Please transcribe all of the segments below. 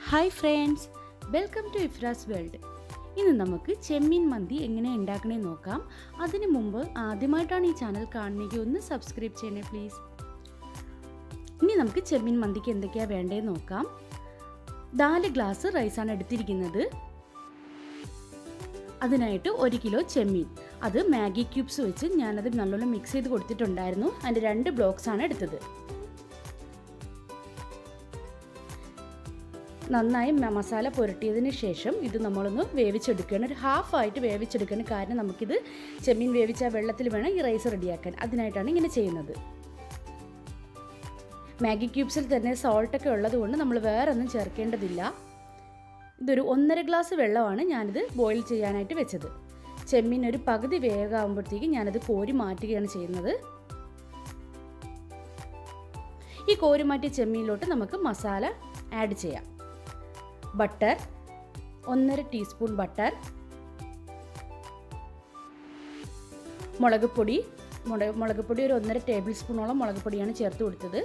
hi friends welcome to Ifras world ഇന്ന് നമുക്ക് ചെമ്മീൻ മന്തി എങ്ങനെ ഉണ്ടാക്കണേ നോക്കാം അതിനു മുമ്പ് ആദ്യമായിട്ടാണ് ഈ ചാനൽ കാണുന്നെങ്കിൽ ഒന്ന് സബ്സ്ക്രൈബ് ചെയ്യണേ പ്ലീസ് ഇനി നമുക്ക് ചെമ്മീൻ മന്തിക്ക് എന്തൊക്കെയാണ് വേണ്ടതെന്ന് നോക്കാം നാല് ഗ്ലാസ് റൈസാണ് എടുത്തിരിക്കുന്നത് അതിനായിട്ട് ഒരു കിലോ ചെമ്മീൻ അത് മാഗി ക്യൂബ്സ് വെച്ച് ഞാനത് നല്ലോണം മിക്സ് ചെയ്ത് കൊടുത്തിട്ടുണ്ടായിരുന്നു അതിൻ്റെ രണ്ട് ബ്ലോക്സ് ആണ് എടുത്തത് നന്നായി മ- മസാല പുരട്ടിയതിന് ശേഷം ഇത് നമ്മളൊന്ന് വേവിച്ചെടുക്കണം ഒരു ഹാഫ് ആയിട്ട് വേവിച്ചെടുക്കണം കാരണം നമുക്കിത് ചെമ്മീൻ വേവിച്ച ആ വെള്ളത്തിൽ വേണം ഈ റൈസ് റെഡിയാക്കാൻ അതിനായിട്ടാണ് ഇങ്ങനെ ചെയ്യുന്നത് മാഗി ക്യൂബ്സിൽ തന്നെ സോൾട്ടൊക്കെ ഉള്ളത് കൊണ്ട് നമ്മൾ വേറെ ഒന്നും ചേർക്കേണ്ടതില്ല ഇതൊരു ഒന്നര ഗ്ലാസ് വെള്ളമാണ് ഞാനിത് ബോയിൽ ചെയ്യാനായിട്ട് വെച്ചത് ചെമ്മീൻ ഒരു പകുതി വേഗമാകുമ്പോഴത്തേക്ക് ഞാനത് കോരി മാറ്റുകയാണ് ചെയ്യുന്നത് ഈ കോരി മാറ്റിയ ചെമ്മീനിലോട്ട് നമുക്ക് മസാല ആഡ് ചെയ്യാം ബട്ടർ ഒന്നര ടീസ്പൂൺ ബട്ടർ മുളക് പൊടി മുളക് മുളക് പൊടി ഒരു ഒന്നര ടേബിൾ സ്പൂണോളം മുളക് പൊടിയാണ് ചേർത്ത് കൊടുത്തത്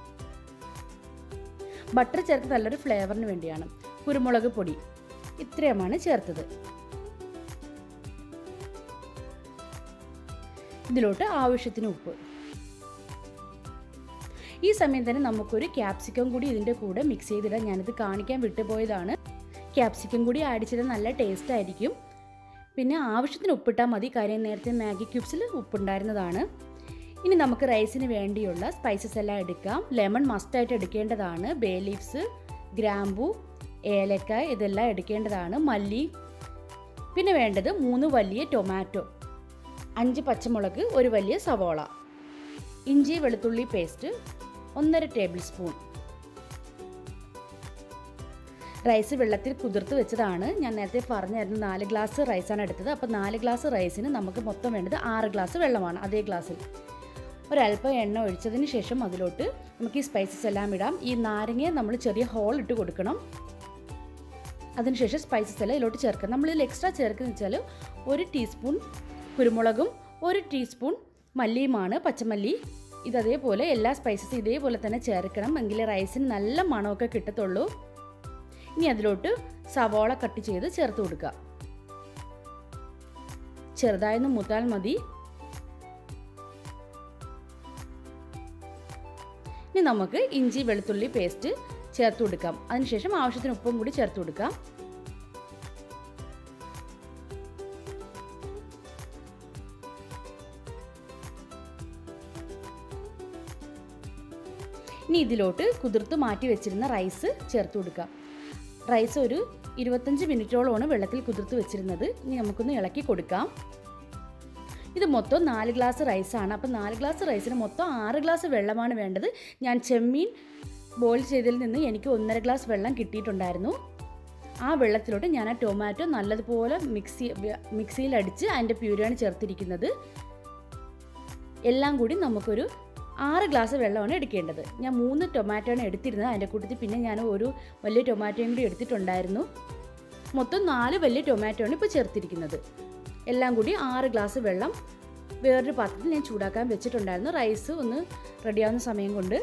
ബട്ടർ ചേർത്ത് നല്ലൊരു ഫ്ലേവറിന് വേണ്ടിയാണ് കുരുമുളക് പൊടി ഇത്രയുമാണ് ചേർത്തത് ഇതിലോട്ട് ആവശ്യത്തിന് ഉപ്പ് ഈ സമയം തന്നെ നമുക്കൊരു ക്യാപ്സിക്കം കൂടി ഇതിൻ്റെ കൂടെ മിക്സ് ചെയ്തിടാൻ ഞാനിത് കാണിക്കാൻ വിട്ടുപോയതാണ് ക്യാപ്സിക്കം കൂടി ആഡ് ചെയ്താൽ നല്ല ടേസ്റ്റ് ആയിരിക്കും പിന്നെ ആവശ്യത്തിന് ഉപ്പിട്ടാൽ മതി കാര്യം നേരത്തെ മാഗി ക്യൂബ്സിൽ ഉപ്പുണ്ടായിരുന്നതാണ് ഇനി നമുക്ക് റൈസിന് വേണ്ടിയുള്ള സ്പൈസസ് എല്ലാം എടുക്കാം ലെമൺ മസ്റ്റായിട്ട് എടുക്കേണ്ടതാണ് ബേ ലീവ്സ് ഗ്രാമ്പു ഏലക്കായ ഇതെല്ലാം എടുക്കേണ്ടതാണ് മല്ലി പിന്നെ വേണ്ടത് മൂന്ന് വലിയ ടൊമാറ്റോ അഞ്ച് പച്ചമുളക് ഒരു വലിയ സവോള ഇഞ്ചി വെളുത്തുള്ളി പേസ്റ്റ് ഒന്നര ടേബിൾ സ്പൂൺ റൈസ് വെള്ളത്തിൽ കുതിർത്ത് വെച്ചതാണ് ഞാൻ നേരത്തെ പറഞ്ഞായിരുന്നു നാല് ഗ്ലാസ് റൈസാണ് എടുത്തത് അപ്പോൾ നാല് ഗ്ലാസ് റൈസിന് നമുക്ക് മൊത്തം വേണ്ടത് ആറ് ഗ്ലാസ് വെള്ളമാണ് അതേ ഗ്ലാസ്സിൽ ഒരല്പം എണ്ണ ഒഴിച്ചതിന് ശേഷം അതിലോട്ട് നമുക്ക് ഈ സ്പൈസസ് എല്ലാം ഇടാം ഈ നാരങ്ങയെ നമ്മൾ ചെറിയ ഹോൾ ഇട്ട് കൊടുക്കണം അതിനുശേഷം സ്പൈസസ് എല്ലാം ഇതിലോട്ട് ചേർക്കാം നമ്മളിതിൽ എക്സ്ട്രാ ചേർക്കുന്ന വെച്ചാൽ ഒരു ടീസ്പൂൺ കുരുമുളകും ഒരു ടീസ്പൂൺ മല്ലിയുമാണ് പച്ചമല്ലി ഇത് അതേപോലെ എല്ലാ സ്പൈസസും ഇതേപോലെ തന്നെ ചേർക്കണം എങ്കിലേ റൈസിന് നല്ല മണമൊക്കെ കിട്ടത്തുള്ളൂ ഇനി അതിലോട്ട് സവോള കട്ട് ചെയ്ത് ചേർത്ത് കൊടുക്കുക ചെറുതായൊന്ന് മുത്താൽ മതി ഇനി നമുക്ക് ഇഞ്ചി വെളുത്തുള്ളി പേസ്റ്റ് ചേർത്ത് കൊടുക്കാം അതിനുശേഷം ആവശ്യത്തിന് ഉപ്പും കൂടി ചേർത്ത് കൊടുക്കാം ഇനി ഇതിലോട്ട് കുതിർത്ത് മാറ്റി വെച്ചിരുന്ന റൈസ് ചേർത്ത് കൊടുക്കാം റൈസ് ഒരു ഇരുപത്തഞ്ച് മിനിറ്റോളമാണ് വെള്ളത്തിൽ കുതിർത്ത് വെച്ചിരുന്നത് ഇനി നമുക്കൊന്ന് ഇളക്കി കൊടുക്കാം ഇത് മൊത്തം നാല് ഗ്ലാസ് റൈസാണ് അപ്പോൾ നാല് ഗ്ലാസ് റൈസിന് മൊത്തം ആറ് ഗ്ലാസ് വെള്ളമാണ് വേണ്ടത് ഞാൻ ചെമ്മീൻ ബോയിൽ ചെയ്തതിൽ നിന്ന് എനിക്ക് ഒന്നര ഗ്ലാസ് വെള്ളം കിട്ടിയിട്ടുണ്ടായിരുന്നു ആ വെള്ളത്തിലോട്ട് ഞാൻ ആ ടൊമാറ്റോ നല്ലതുപോലെ മിക്സി മിക്സിയിൽ അടിച്ച് അതിൻ്റെ പ്യൂരിയാണ് ചേർത്തിരിക്കുന്നത് എല്ലാം കൂടി നമുക്കൊരു ആറ് ഗ്ലാസ് വെള്ളമാണ് എടുക്കേണ്ടത് ഞാൻ മൂന്ന് ടൊമാറ്റോയാണ് എടുത്തിരുന്നത് അതിൻ്റെ കൂട്ടത്തിൽ പിന്നെ ഞാൻ ഒരു വലിയ ടൊമാറ്റോയും കൂടി എടുത്തിട്ടുണ്ടായിരുന്നു മൊത്തം നാല് വലിയ ടൊമാറ്റോയാണ് ഇപ്പോൾ ചേർത്തിരിക്കുന്നത് എല്ലാം കൂടി ആറ് ഗ്ലാസ് വെള്ളം വേറൊരു പാത്രത്തിൽ ഞാൻ ചൂടാക്കാൻ വെച്ചിട്ടുണ്ടായിരുന്നു റൈസ് ഒന്ന് റെഡിയാവുന്ന സമയം കൊണ്ട്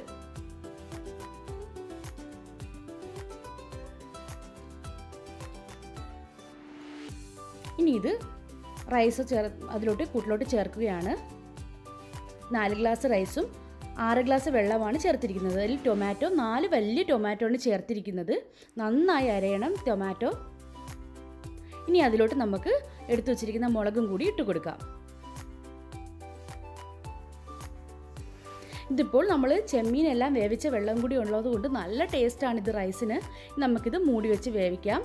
ഇനി ഇത് റൈസ് ചേർ അതിലോട്ട് കൂട്ടിലോട്ട് ചേർക്കുകയാണ് നാല് ഗ്ലാസ് റൈസും ആറ് ഗ്ലാസ് വെള്ളമാണ് ചേർത്തിരിക്കുന്നത് അതിൽ ടൊമാറ്റോ നാല് വലിയ ടൊമാറ്റോ ആണ് ചേർത്തിരിക്കുന്നത് നന്നായി അരയണം ടൊമാറ്റോ ഇനി അതിലോട്ട് നമുക്ക് എടുത്തു വച്ചിരിക്കുന്ന മുളകും കൂടി ഇട്ട് കൊടുക്കാം ഇതിപ്പോൾ നമ്മൾ ചെമ്മീനെല്ലാം വേവിച്ച വെള്ളം കൂടി ഉള്ളത് കൊണ്ട് നല്ല ടേസ്റ്റാണ് ഇത് റൈസിന് നമുക്കിത് മൂടി വെച്ച് വേവിക്കാം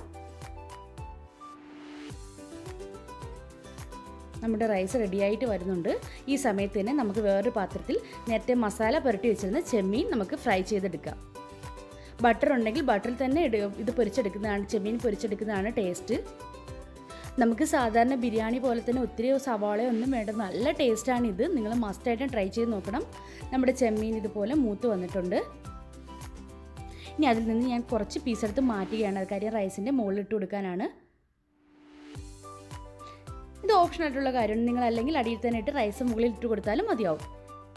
നമ്മുടെ റൈസ് റെഡിയായിട്ട് വരുന്നുണ്ട് ഈ സമയത്ത് തന്നെ നമുക്ക് വേറൊരു പാത്രത്തിൽ നേരത്തെ മസാല പുരട്ടി വെച്ചിരുന്ന ചെമ്മീൻ നമുക്ക് ഫ്രൈ ചെയ്തെടുക്കാം ബട്ടർ ഉണ്ടെങ്കിൽ ബട്ടറിൽ തന്നെ ഇട ഇത് പൊരിച്ചെടുക്കുന്നതാണ് ചെമ്മീൻ പൊരിച്ചെടുക്കുന്നതാണ് ടേസ്റ്റ് നമുക്ക് സാധാരണ ബിരിയാണി പോലെ തന്നെ ഒത്തിരി സവാളയോ ഒന്നും വേണ്ട നല്ല ടേസ്റ്റാണ് ഇത് നിങ്ങൾ മസ്റ്റായിട്ടും ട്രൈ ചെയ്ത് നോക്കണം നമ്മുടെ ചെമ്മീൻ ഇതുപോലെ മൂത്ത് വന്നിട്ടുണ്ട് ഇനി അതിൽ നിന്ന് ഞാൻ കുറച്ച് പീസ് എടുത്ത് മാറ്റുകയാണ് അത് കാര്യം റൈസിൻ്റെ മുകളിലിട്ട് കൊടുക്കാനാണ് ഇത് ഓപ്ഷൻ ആയിട്ടുള്ള കാര്യമാണ് നിങ്ങൾ അല്ലെങ്കിൽ അടിയിൽ തന്നെ ഇട്ട് റൈസ് മുകളിൽ ഇട്ട് കൊടുത്താലും മതിയാവും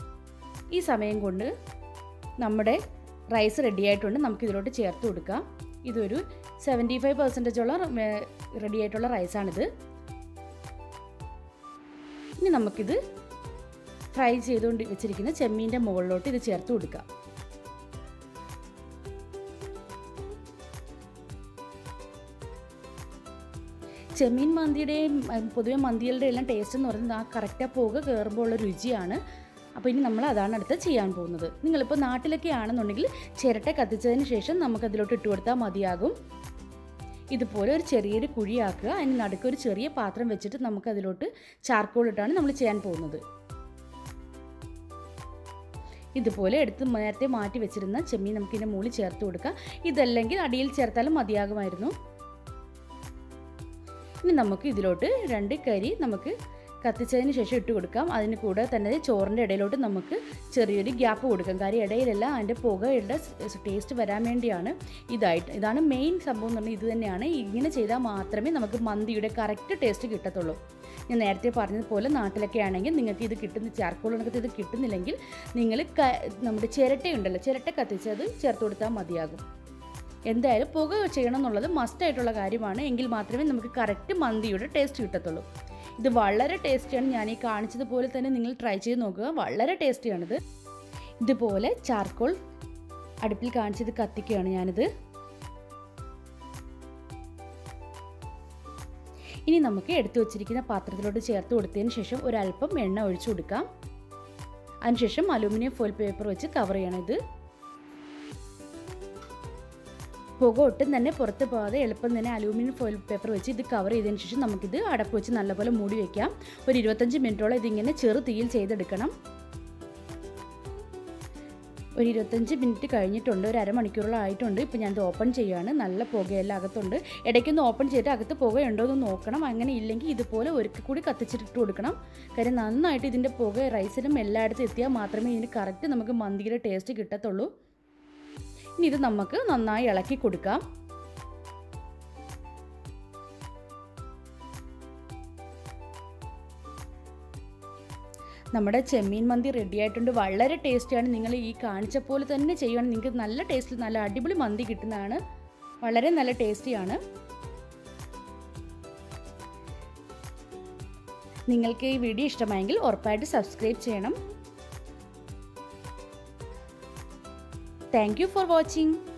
ഈ സമയം കൊണ്ട് നമ്മുടെ റൈസ് റെഡി ആയിട്ടുണ്ട് നമുക്ക് ഇതിലോട്ട് ചേർത്ത് കൊടുക്കാം ഇതൊരു സെവൻറ്റി ഫൈവ് പെർസെൻറ്റേജോളം റെഡി ആയിട്ടുള്ള റൈസാണിത് ഇനി നമുക്കിത് ഫ്രൈ ചെയ്തുകൊണ്ട് വെച്ചിരിക്കുന്ന ചെമ്മീൻ്റെ മുകളിലോട്ട് ഇത് ചേർത്ത് കൊടുക്കാം ചെമ്മീൻ മന്തിയുടെയും പൊതുവെ മന്തികളുടെ എല്ലാം ടേസ്റ്റ് എന്ന് പറയുന്നത് ആ കറക്റ്റ് ആ പുക കയറുമ്പോൾ ഉള്ള രുചിയാണ് അപ്പോൾ ഇനി നമ്മൾ അതാണ് അടുത്ത് ചെയ്യാൻ പോകുന്നത് നിങ്ങളിപ്പോൾ നാട്ടിലൊക്കെ ആണെന്നുണ്ടെങ്കിൽ ചിരട്ട കത്തിച്ചതിന് ശേഷം നമുക്കതിലോട്ട് ഇട്ട് കൊടുത്താൽ മതിയാകും ഇതുപോലെ ഒരു ചെറിയൊരു കുഴിയാക്കുക അതിന് നടുക്ക് ഒരു ചെറിയ പാത്രം വെച്ചിട്ട് നമുക്കതിലോട്ട് ചാർക്കോൾ ഇട്ടാണ് നമ്മൾ ചെയ്യാൻ പോകുന്നത് ഇതുപോലെ എടുത്ത് നേരത്തെ മാറ്റി വെച്ചിരുന്ന ചെമ്മീൻ നമുക്കിതിൻ്റെ മുകളിൽ ചേർത്ത് കൊടുക്കാം ഇതല്ലെങ്കിൽ അടിയിൽ ചേർത്താലും മതിയാകുമായിരുന്നു ഇനി നമുക്ക് ഇതിലോട്ട് രണ്ട് കരി നമുക്ക് കത്തിച്ചതിന് ശേഷം ഇട്ട് കൊടുക്കാം അതിന് കൂടെ തന്നെ ചോറിൻ്റെ ഇടയിലോട്ട് നമുക്ക് ചെറിയൊരു ഗ്യാപ്പ് കൊടുക്കാം കാര്യം ഇടയിലല്ല അതിൻ്റെ പുകയുടെ ടേസ്റ്റ് വരാൻ വേണ്ടിയാണ് ഇതായിട്ട് ഇതാണ് മെയിൻ സംഭവം എന്ന് പറഞ്ഞാൽ ഇത് തന്നെയാണ് ഇങ്ങനെ ചെയ്താൽ മാത്രമേ നമുക്ക് മന്തിയുടെ കറക്റ്റ് ടേസ്റ്റ് കിട്ടത്തുള്ളൂ ഞാൻ നേരത്തെ പറഞ്ഞതുപോലെ നാട്ടിലൊക്കെ ആണെങ്കിൽ നിങ്ങൾക്ക് ഇത് കിട്ടുന്ന ചാർക്കോളിനകത്ത് ഇത് കിട്ടുന്നില്ലെങ്കിൽ നിങ്ങൾ നമ്മുടെ ചിരട്ടയുണ്ടല്ലോ ചിരട്ട കത്തിച്ചത് ചേർത്ത് കൊടുത്താൽ മതിയാകും എന്തായാലും പുക ചെയ്യണം എന്നുള്ളത് മസ്റ്റായിട്ടുള്ള കാര്യമാണ് എങ്കിൽ മാത്രമേ നമുക്ക് കറക്റ്റ് മന്തിയുടെ ടേസ്റ്റ് കിട്ടത്തുള്ളൂ ഇത് വളരെ ടേസ്റ്റിയാണ് ഞാൻ ഈ കാണിച്ചതുപോലെ തന്നെ നിങ്ങൾ ട്രൈ ചെയ്ത് നോക്കുക വളരെ ടേസ്റ്റിയാണിത് ഇതുപോലെ ചാർക്കോൾ അടുപ്പിൽ കാണിച്ചത് കത്തിക്കുകയാണ് ഞാനിത് ഇനി നമുക്ക് എടുത്തു വച്ചിരിക്കുന്ന പാത്രത്തിലോട്ട് ചേർത്ത് കൊടുത്തതിന് ശേഷം ഒരല്പം എണ്ണ ഒഴിച്ചു കൊടുക്കാം അതിനുശേഷം അലൂമിനിയം ഫോയിൽ പേപ്പർ വെച്ച് കവർ ചെയ്യണം ഇത് പുക ഒട്ടും തന്നെ പുറത്ത് പോകാതെ എളുപ്പം തന്നെ അലൂമിനിയം ഫോയിൽ പേപ്പർ വെച്ച് ഇത് കവർ ചെയ്തതിന് ശേഷം നമുക്കിത് അടപ്പ് വെച്ച് നല്ലപോലെ മൂടി വയ്ക്കാം ഒരു ഇരുപത്തഞ്ച് മിനിറ്റോളം ഇതിങ്ങനെ ചെറു തീയിൽ ചെയ്തെടുക്കണം ഒരു ഇരുപത്തഞ്ച് മിനിറ്റ് കഴിഞ്ഞിട്ടുണ്ട് ഒരു അരമണിക്കൂറോളം ആയിട്ടുണ്ട് ഇപ്പോൾ ഞാനത് ഓപ്പൺ ചെയ്യുകയാണ് നല്ല പുകയെല്ലാം അകത്തുണ്ട് ഇടയ്ക്കൊന്ന് ഓപ്പൺ ചെയ്തിട്ട് അകത്ത് പുകയുണ്ടോ എന്ന് നോക്കണം അങ്ങനെ ഇല്ലെങ്കിൽ ഇതുപോലെ ഒരിക്കൽ കൂടി കത്തിച്ചിട്ട് കൊടുക്കണം കാര്യം നന്നായിട്ട് ഇതിൻ്റെ പുക റൈസിലും എല്ലായിടത്തും എത്തിയാൽ മാത്രമേ ഇതിന് കറക്റ്റ് നമുക്ക് മന്തിയുടെ ടേസ്റ്റ് കിട്ടത്തുള്ളൂ ഇനി ഇത് നമുക്ക് നന്നായി ഇളക്കി കൊടുക്കാം നമ്മുടെ ചെമ്മീൻ മന്തി റെഡി ആയിട്ടുണ്ട് വളരെ ടേസ്റ്റിയാണ് നിങ്ങൾ ഈ കാണിച്ച പോലെ തന്നെ ചെയ്യുകയാണെങ്കിൽ നിങ്ങൾക്ക് നല്ല ടേസ്റ്റിൽ നല്ല അടിപൊളി മന്തി കിട്ടുന്നതാണ് വളരെ നല്ല ടേസ്റ്റിയാണ് നിങ്ങൾക്ക് ഈ വീഡിയോ ഇഷ്ടമായെങ്കിൽ ഉറപ്പായിട്ട് സബ്സ്ക്രൈബ് ചെയ്യണം താങ്ക് യു ഫോർ വാച്ചിങ്